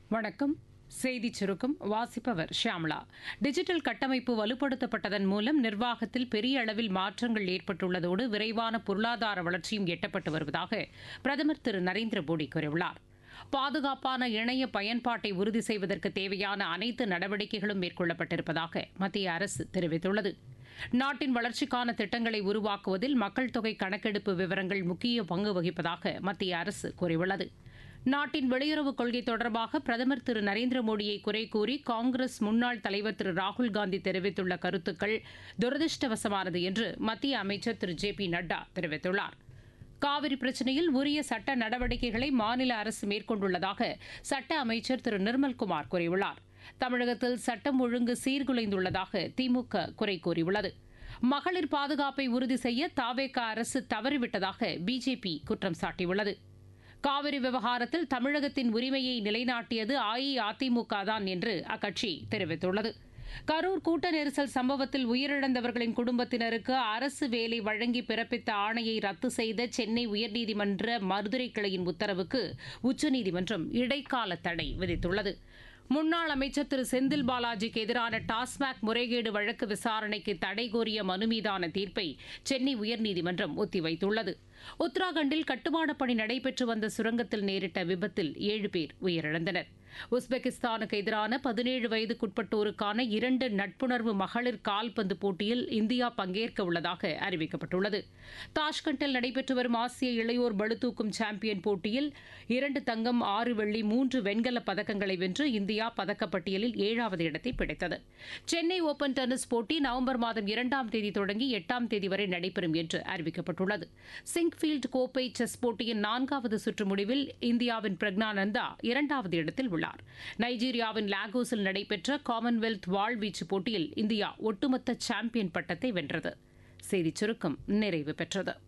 வணக்கம் செய்திச் சுருக்கம் வாசிப்பவர் ஷியாம்லா டிஜிட்டல் கட்டமைப்பு வலுப்படுத்தப்பட்டதன் மூலம் நிர்வாகத்தில் பெரிய அளவில் மாற்றங்கள் ஏற்பட்டுள்ளதோடு விரைவான பொருளாதார வளர்ச்சியும் எட்டப்பட்டு வருவதாக பிரதமர் திரு நரேந்திர மோடி கூறியுள்ளார் பாதுகாப்பான இணைய பயன்பாட்டை உறுதி செய்வதற்கு தேவையான அனைத்து நடவடிக்கைகளும் மேற்கொள்ளப்பட்டிருப்பதாக மத்திய அரசு தெரிவித்துள்ளது நாட்டின் வளர்ச்சிக்கான திட்டங்களை உருவாக்குவதில் மக்கள் தொகை கணக்கெடுப்பு விவரங்கள் முக்கிய பங்கு வகிப்பதாக மத்திய அரசு கூறியுள்ளது நாட்டின் வெளியுறவுக் கொள்கை தொடர்பாக பிரதமர் திரு நரேந்திர மோடியை குறை கூறி காங்கிரஸ் முன்னாள் தலைவர் திரு ராகுல் காந்தி தெரிவித்துள்ள கருத்துக்கள் துரதிருஷ்டவசமானது என்று மத்திய அமைச்சர் திரு ஜே பி நட்டா தெரிவித்துள்ளார் காவிரி பிரச்சினையில் உரிய சட்ட நடவடிக்கைகளை மாநில அரசு மேற்கொண்டுள்ளதாக சட்ட அமைச்சர் திரு நிர்மல்குமார் கூறியுள்ளார் தமிழகத்தில் சட்டம் ஒழுங்கு சீர்குலைந்துள்ளதாக திமுக குறை கூறியுள்ளது மகளிர் பாதுகாப்பை உறுதி செய்ய தாவேக அரசு தவறிவிட்டதாக பிஜேபி குற்றம் சாட்டியுள்ளது காவிரி விவகாரத்தில் தமிழகத்தின் உரிமையை நிலைநாட்டியது அஇஅதிமுக தான் என்று அக்கட்சி தெரிவித்துள்ளது கரூர் கூட்ட நெரிசல் சம்பவத்தில் உயிரிழந்தவர்களின் குடும்பத்தினருக்கு அரசு வேலை வழங்கி பிறப்பித்த ஆணையை ரத்து செய்த சென்னை உயர்நீதிமன்ற மதுரை கிளையின் உத்தரவுக்கு உச்சநீதிமன்றம் இடைக்கால தடை விதித்துள்ளது முன்னாள் அமைச்சர் திரு செந்தில் பாலாஜிக்கு எதிரான டாஸ்மாக் முறைகேடு வழக்கு விசாரணைக்கு தடை கோரிய மனு மீதான தீர்ப்பை சென்னை உயர்நீதிமன்றம் ஒத்திவைத்துள்ளது உத்தராகண்டில் கட்டுமானப் பணி நடைபெற்று வந்த சுரங்கத்தில் நேரிட்ட விபத்தில் ஏழு பேர் உயிரிழந்தனர் உஸ்பெகிஸ்தானுக்கு எதிரான பதினேழு வயதுக்குட்பட்டோருக்கான இரண்டு நட்புணர்வு மகளிர் கால்பந்து போட்டியில் இந்தியா பங்கேற்க உள்ளதாக அறிவிக்கப்பட்டுள்ளது தாஷ்கண்டில் நடைபெற்று வரும் ஆசிய இளையோர் பளுதூக்கும் சாம்பியன் போட்டியில் இரண்டு தங்கம் ஆறு வெள்ளி மூன்று வெண்கலப் பதக்கங்களை வென்று இந்தியா பதக்கப்பட்டியலில் ஏழாவது இடத்தை பிடித்தது சென்னை ஓபன் டென்னிஸ் போட்டி நவம்பர் மாதம் இரண்டாம் தேதி தொடங்கி எட்டாம் தேதி வரை நடைபெறும் என்று அறிவிக்கப்பட்டுள்ளது சிங்ஃபீல்டு கோப்பை செஸ் போட்டியின் நான்காவது சுற்று முடிவில் இந்தியாவின் பிரக்னானந்தா இரண்டாவது இடத்தில் உள்ளார் நைஜீரியாவின் லாகோஸில் நடைபெற்ற காமன்வெல்த் வாழ்வீச்சு போட்டியில் இந்தியா ஒட்டுமொத்த சாம்பியன் பட்டத்தை வென்றது செய்திச் சுருக்கம் நிறைவு பெற்றது